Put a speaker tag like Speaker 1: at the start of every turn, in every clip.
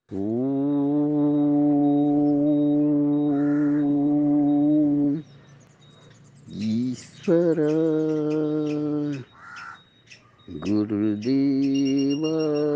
Speaker 1: ஓம் ஈஸ்வர குருதேவா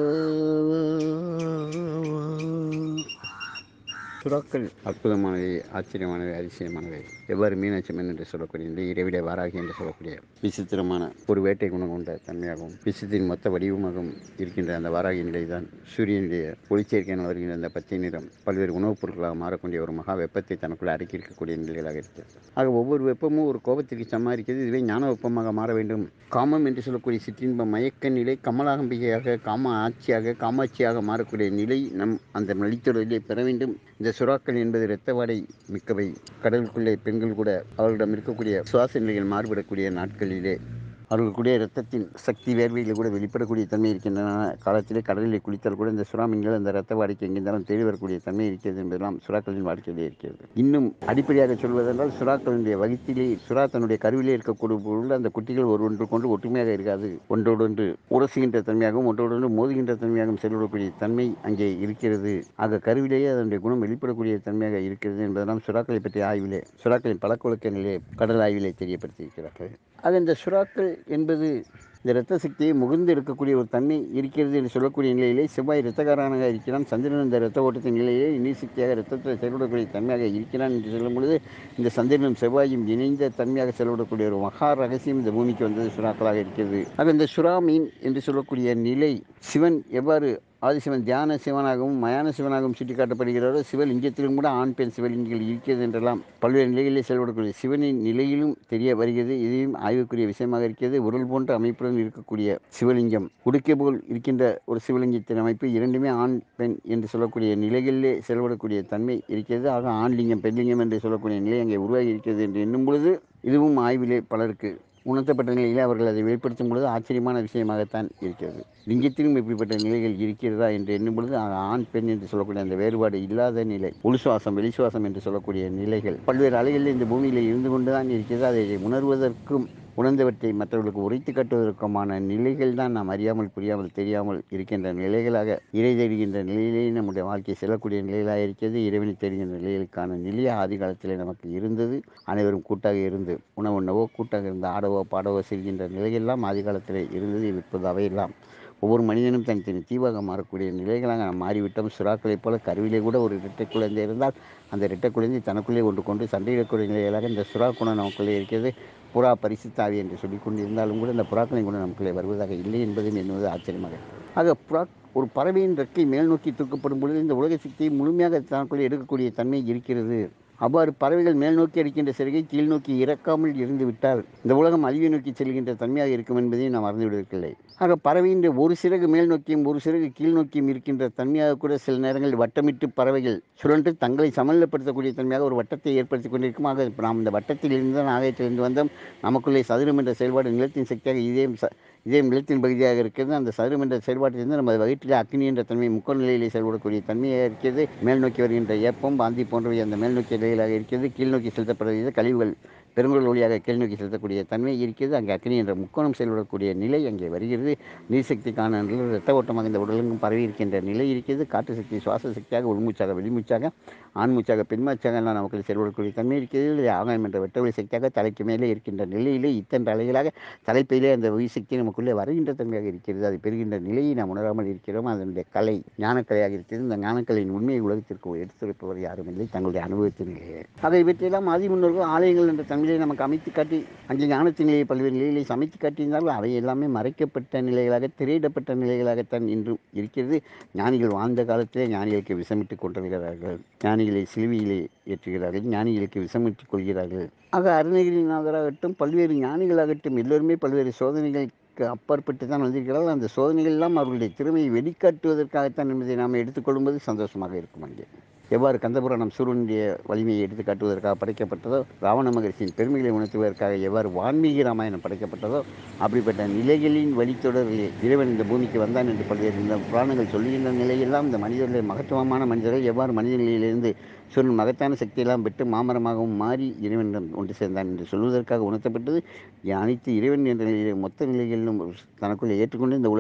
Speaker 1: சுறாக்கள் அற்புதமானவை ஆச்சரியமானவை அதிசயமானவை எவ்வாறு மீனாட்சி மண் என்று சொல்லக்கூடிய இந்த இறைவிட வாராகி என்று சொல்லக்கூடிய விசித்திரமான ஒரு வேட்டை குணம் கொண்ட தன்மையாகவும் விசித்தின் மொத்த வடிவமாகவும் இருக்கின்ற அந்த வாராகி நிலை தான் சூரியனுடைய ஒளிச்சேர்க்கையான வருகின்ற அந்த பச்சை நிறம் பல்வேறு உணவுப் பொருட்களாக மாறக்கூடிய ஒரு மகா வெப்பத்தை தனக்குள் அடக்கி இருக்கக்கூடிய நிலைகளாக இருக்கிறது ஆக ஒவ்வொரு வெப்பமும் ஒரு கோபத்திற்கு சமாளிக்கிறது இதுவே ஞான வெப்பமாக மாற வேண்டும் காமம் என்று சொல்லக்கூடிய சிற்றின்ப மயக்க நிலை கமலாகம்பிகையாக காம ஆட்சியாக காமாட்சியாக மாறக்கூடிய நிலை நம் அந்த நலித்தொடரிலே பெற வேண்டும் இந்த சுறாக்கள் என்பது இரத்த வாடை மிக்கவை கடலுக்குள்ளே பெண்கள் கூட அவர்களிடம் இருக்கக்கூடிய சுவாச நிலைகள் மாறுபடக்கூடிய நாட்களிலே அவர்களுக்குடைய இரத்தத்தின் சக்தி வேர்வையில் கூட வெளிப்படக்கூடிய தன்மை இருக்கின்றன காலத்திலே கடலிலே குளித்தால் கூட இந்த சுறா மீன்கள் அந்த இரத்த வாடிக்கை எங்கிருந்தாலும் தேடி வரக்கூடிய தன்மை இருக்கிறது என்பதெல்லாம் சுறாக்களின் வாழ்க்கையிலே இருக்கிறது இன்னும் அடிப்படையாக சொல்வதென்றால் சுறாக்களுடைய வகித்திலே சுறா தன்னுடைய கருவிலே இருக்கக்கூடிய பொருள் அந்த குட்டிகள் ஒரு ஒன்று கொண்டு ஒற்றுமையாக இருக்காது ஒன்றோடொன்று உரசுகின்ற தன்மையாகவும் ஒன்றோடொன்று மோதுகின்ற தன்மையாகவும் செயல்படக்கூடிய தன்மை அங்கே இருக்கிறது ஆக கருவிலேயே அதனுடைய குணம் வெளிப்படக்கூடிய தன்மையாக இருக்கிறது என்பதெல்லாம் சுறாக்களை பற்றிய ஆய்விலே சுறாக்களின் பழக்கவழக்க நிலையை கடல் ஆய்விலே தெரியப்படுத்தியிருக்கிறார்கள் ஆக இந்த சுறாக்கள் என்பது இந்த இரத்த சக்தியை முகந்து இருக்கக்கூடிய ஒரு தன்மை இருக்கிறது என்று சொல்லக்கூடிய நிலையிலே செவ்வாய் இரத்தக்காரனாக இருக்கிறான் சந்திரன் இந்த இரத்த ஓட்டத்தின் நிலையிலே நீர் சக்தியாக இரத்தத்தில் செயல்படக்கூடிய தன்மையாக இருக்கிறான் என்று சொல்லும் பொழுது இந்த சந்திரனும் செவ்வாயும் இணைந்த தன்மையாக செயல்படக்கூடிய ஒரு மகா ரகசியம் இந்த பூமிக்கு வந்தது சுறாக்களாக இருக்கிறது ஆக இந்த சுறா மீன் என்று சொல்லக்கூடிய நிலை சிவன் எவ்வாறு ஆதிசிவன் தியான சிவனாகவும் மயான சிவனாகவும் சுட்டிக்காட்டப்படுகிறாரோ சிவலிங்கத்திலும் கூட ஆண் பெண் சிவலிங்கங்கள் இருக்கிறது என்றெல்லாம் பல்வேறு நிலைகளிலே செயல்படக்கூடிய சிவனின் நிலையிலும் தெரிய வருகிறது இதையும் ஆய்வுக்குரிய விஷயமாக இருக்கிறது உடல் போன்ற அமைப்புடன் இருக்கக்கூடிய சிவலிங்கம் உடுக்கை போல் இருக்கின்ற ஒரு சிவலிங்கத்தின் அமைப்பு இரண்டுமே ஆண் பெண் என்று சொல்லக்கூடிய நிலைகளிலே செயல்படக்கூடிய தன்மை இருக்கிறது ஆக ஆண்லிங்கம் பெண்லிங்கம் என்று சொல்லக்கூடிய நிலை அங்கே உருவாகி இருக்கிறது என்று எண்ணும் பொழுது இதுவும் ஆய்விலே பலருக்கு உணர்த்தப்பட்ட நிலையில் அவர்கள் அதை வெளிப்படுத்தும் பொழுது ஆச்சரியமான விஷயமாகத்தான் இருக்கிறது லிங்கத்திலும் இப்படிப்பட்ட நிலைகள் இருக்கிறதா என்று எண்ணும் பொழுது ஆண் பெண் என்று சொல்லக்கூடிய அந்த வேறுபாடு இல்லாத நிலை உள்சுவாசம் வெளிசுவாசம் என்று சொல்லக்கூடிய நிலைகள் பல்வேறு அலைகளில் இந்த பூமியில் இருந்து கொண்டுதான் இருக்கிறது அதை உணர்வதற்கும் உணர்ந்தவற்றை மற்றவர்களுக்கு உரைத்து காட்டுவதற்குமான நிலைகள் தான் நாம் அறியாமல் புரியாமல் தெரியாமல் இருக்கின்ற நிலைகளாக இறை தெரிகின்ற நிலையிலேயே நம்முடைய வாழ்க்கை செல்லக்கூடிய நிலைகளாக இருக்கிறது இறைவனை தெரிகின்ற நிலைகளுக்கான நிலைய ஆதி காலத்திலே நமக்கு இருந்தது அனைவரும் கூட்டாக இருந்து உணவு உண்ணவோ கூட்டாக இருந்து ஆடவோ பாடவோ செல்கின்ற நிலையெல்லாம் ஆதி காலத்திலே இருந்தது இப்போது அவையெல்லாம் ஒவ்வொரு மனிதனும் தனித்தனி தீவாக மாறக்கூடிய நிலைகளாக நாம் மாறிவிட்டோம் சுறாக்களைப் போல கருவிலே கூட ஒரு இரட்டை குழந்தை இருந்தால் அந்த இரட்டை குழந்தை தனக்குள்ளே ஒன்று கொண்டு சண்டையிடக்கூடிய நிலைகளாக இந்த சுறா குணம் நமக்குள்ளே இருக்கிறது புறா பரிசுத்தாவி என்று சொல்லிக் கொண்டிருந்தாலும் கூட இந்த புறாக்களின் குணம் நமக்குள்ளே வருவதாக இல்லை என்பதும் என்பது ஆச்சரியமாக ஆக புறா ஒரு பறவையின் ரெக்கை மேல் நோக்கி தூக்கப்படும் பொழுது இந்த உலக சக்தியை முழுமையாக தனக்குள்ளே எடுக்கக்கூடிய தன்மை இருக்கிறது அவ்வாறு பறவைகள் மேல் நோக்கி அடிக்கின்ற சிறகை கீழ் நோக்கி இறக்காமல் இருந்து விட்டால் இந்த உலகம் அழிவை நோக்கி செல்கின்ற தன்மையாக இருக்கும் என்பதையும் நாம் மறந்துவிடவில்லை ஆக பறவையின் ஒரு சிறகு மேல் நோக்கியும் ஒரு சிறகு கீழ் நோக்கியும் இருக்கின்ற தன்மையாக கூட சில நேரங்களில் வட்டமிட்டு பறவைகள் சுழன்று தங்களை சமநிலைப்படுத்தக்கூடிய தன்மையாக ஒரு வட்டத்தை ஏற்படுத்தி கொண்டிருக்கும் ஆக நாம் இந்த வட்டத்தில் இருந்து தான் ஆகாயத்திலிருந்து வந்தோம் நமக்குள்ளே சதுரம் என்ற செயல்பாடு நிலத்தின் சக்தியாக இதயம் இதயம் நிலத்தின் பகுதியாக இருக்கிறது அந்த சதுரம் என்ற செயல்பாட்டிலிருந்து நம்ம வயிற்றிலே அக்னி என்ற தன்மை முக்கோண நிலையிலே செயல்படக்கூடிய தன்மையாக இருக்கிறது மேல் நோக்கி வருகின்ற ஏப்பம் பாந்தி போன்றவை அந்த மேல் நோக்கிய நிலையிலாக இருக்கிறது கீழ் நோக்கி செலுத்தப்படுகிறது கழிவுகள் பெருங்குடல் வழியாக கீழ் நோக்கி செலுத்தக்கூடிய தன்மை இருக்கிறது அங்கே அக்னி என்ற முக்கோணம் செயல்படக்கூடிய நிலை அங்கே வருகிறது நீர்சக்திக்கான இரத்த ஓட்டமாக இந்த உடலெங்கும் பரவி இருக்கின்ற நிலை இருக்கிறது காற்று சக்தி சுவாச சக்தியாக உள்மூச்சாக வெளிமூச்சாக ஆண்மூச்சாக பெண்மூச்சாக எல்லாம் நமக்கு செயல்படக்கூடிய தன்மை இருக்கிறது ஆகாயம் என்ற வெட்டவெளி சக்தியாக தலைக்கு மேலே இருக்கின்ற நிலையிலே இத்தனை அலைகளாக தலைப்பையிலே அந்த உயிர் சக்தி நமக்குள்ளே வருகின்ற தன்மையாக இருக்கிறது அது பெறுகின்ற நிலையை நாம் உணராமல் இருக்கிறோம் அதனுடைய கலை ஞானக்கலையாக இருக்கிறது இந்த ஞானக்கலையின் உண்மையை உலகத்திற்கு எடுத்துரைப்பவர் யாரும் இல்லை தங்களுடைய அனுபவத்தின் நிலையே அதை இவற்றையெல்லாம் ஆதி முன்னோர்கள் ஆலயங்கள் என்ற தமிழை நமக்கு அமைத்து காட்டி அங்கே ஞானத்தின் நிலையை பல்வேறு நிலைகளை சமைத்து காட்டியிருந்தாலும் அவை எல்லாமே மறைக்கப்பட்ட நிலைகளாக திரையிடப்பட்ட நிலைகளாகத்தான் இன்றும் இருக்கிறது ஞானிகள் வாழ்ந்த காலத்திலே ஞானிகளுக்கு விஷமிட்டு கொண்டிருக்கிறார்கள் ஞானிகளை சிலுவையிலே ஏற்றுகிறார்கள் ஞானிகளுக்கு விஷமிட்டுக் கொள்கிறார்கள் ஆக அருணகிரிநாதராகட்டும் பல்வேறு ஞானிகளாகட்டும் எல்லோருமே பல்வேறு சோதனைகளுக்கு அப்பாற்பட்டு தான் வந்திருக்கிறார்கள் அந்த சோதனைகள் எல்லாம் அவர்களுடைய திறமையை வெளிக்காட்டுவதற்காகத்தான் என்பதை நாம் எடுத்துக்கொள்ளும்போது சந்தோஷமாக இருக்கும் அங்கே எவ்வாறு கந்தபுராணம் சூரியனுடைய வலிமையை எடுத்து காட்டுவதற்காக படைக்கப்பட்டதோ ராவண மகர்ஷியின் பெருமைகளை உணர்த்துவதற்காக எவ்வாறு வான்மீகி ராமாயணம் படைக்கப்பட்டதோ அப்படிப்பட்ட நிலைகளின் வழித்தொடர்களே இறைவன் இந்த பூமிக்கு வந்தான் என்று பல்வேறு இந்த புராணங்கள் சொல்லுகின்ற நிலையெல்லாம் இந்த மனிதர்களை மகத்துவமான மனிதர்கள் எவ்வாறு மனித நிலையிலிருந்து சூரியன் மகத்தான சக்தியெல்லாம் பெற்று மாமரமாகவும் மாறி இறைவனிடம் ஒன்று சேர்ந்தான் என்று சொல்வதற்காக உணர்த்தப்பட்டது அனைத்து இறைவன் என்ற நிலையிலே மொத்த நிலைகளிலும் தனக்குள்ளே ஏற்றுக்கொண்டு இந்த உலகை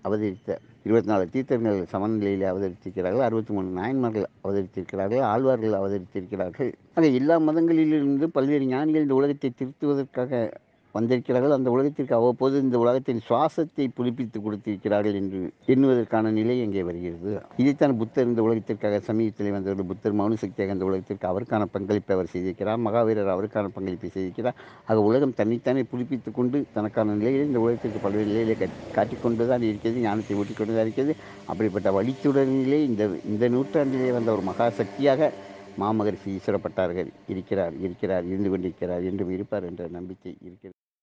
Speaker 1: அவதரித்த இருபத்தி நாலு தீர்த்தங்கள் சமநிலையில் அவதரித்திருக்கிறார்கள் அறுபத்தி மூணு நாயன்மார்கள் அவதரித்திருக்கிறார்கள் ஆழ்வார்கள் அவதரித்திருக்கிறார்கள் ஆக எல்லா மதங்களிலிருந்து பல்வேறு ஞானிகள் இந்த உலகத்தை திருத்துவதற்காக வந்திருக்கிறார்கள் அந்த உலகத்திற்கு அவ்வப்போது இந்த உலகத்தின் சுவாசத்தை புதுப்பித்து கொடுத்திருக்கிறார்கள் என்று எண்ணுவதற்கான நிலை அங்கே வருகிறது இதைத்தான் புத்தர் இந்த உலகத்திற்காக சமீபத்தில் வந்தவர் புத்தர் மௌன சக்தியாக இந்த உலகத்திற்கு அவருக்கான பங்களிப்பை அவர் செய்திருக்கிறார் மகாவீரர் அவருக்கான பங்களிப்பை செய்திருக்கிறார் ஆக உலகம் தன்னைத்தானே புதுப்பித்துக் கொண்டு தனக்கான நிலையில் இந்த உலகத்திற்கு பல்வேறு நிலையிலே காட்டிக்கொண்டு தான் இருக்கிறது ஞானத்தை ஊட்டிக்கொண்டு தான் இருக்கிறது அப்படிப்பட்ட வழித்துடனிலே இந்த இந்த நூற்றாண்டிலே வந்த ஒரு மகா சக்தியாக மாமகரிஷி ஈஸ்வரப்பட்டார்கள் இருக்கிறார் இருக்கிறார் இருந்து கொண்டிருக்கிறார் என்றும் இருப்பார் என்ற நம்பிக்கை இருக்கிறது